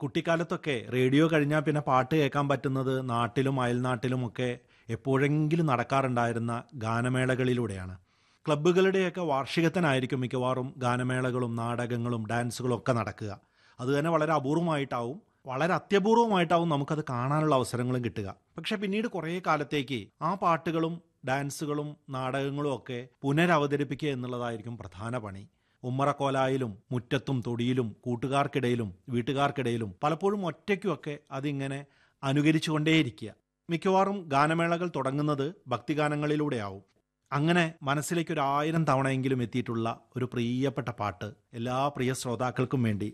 കുട്ടിക്കാലത്തൊക്കെ radio കഴിഞ്ഞാൽ പിന്നെ പാട്ട് കേൾക്കാൻ പറ്റുന്നത് നാട്ടിലും അയൽനാട്ടിലുമൊക്കെ എപ്പോഴെങ്കിലും നടക്കാറുണ്ടായിരുന്ന ഗാനമേളകളിലൂടെയാണ് ക്ലബ്ബുകളുടെയൊക്കെ വാർഷികത്തിനായിരിക്കും മിക്കവാറും ഗാനമേളകളും നാടകങ്ങളും ഡാൻസുകളും ഒക്കെ നടക്കുക അത് തന്നെ വളരെ അപൂർവമായിട്ടാവും വളരെ അത്യപൂർവമായിട്ടാവും നമുക്കത് കാണാനുള്ള അവസരങ്ങളും കിട്ടുക പക്ഷെ പിന്നീട് കുറേ കാലത്തേക്ക് ആ പാട്ടുകളും ഡാൻസുകളും നാടകങ്ങളും ഒക്കെ പുനരവതരിപ്പിക്കുക എന്നുള്ളതായിരിക്കും പ്രധാന പണി ഉമ്മറക്കോലായിലും മുറ്റത്തും തൊടിയിലും കൂട്ടുകാർക്കിടയിലും വീട്ടുകാർക്കിടയിലും പലപ്പോഴും ഒറ്റയ്ക്കുമൊക്കെ അതിങ്ങനെ അനുകരിച്ചുകൊണ്ടേയിരിക്കുക മിക്കവാറും ഗാനമേളകൾ തുടങ്ങുന്നത് ഭക്തിഗാനങ്ങളിലൂടെയാവും അങ്ങനെ മനസ്സിലേക്ക് ഒരു ആയിരം തവണയെങ്കിലും എത്തിയിട്ടുള്ള ഒരു പ്രിയപ്പെട്ട പാട്ട് എല്ലാ പ്രിയ ശ്രോതാക്കൾക്കും വേണ്ടി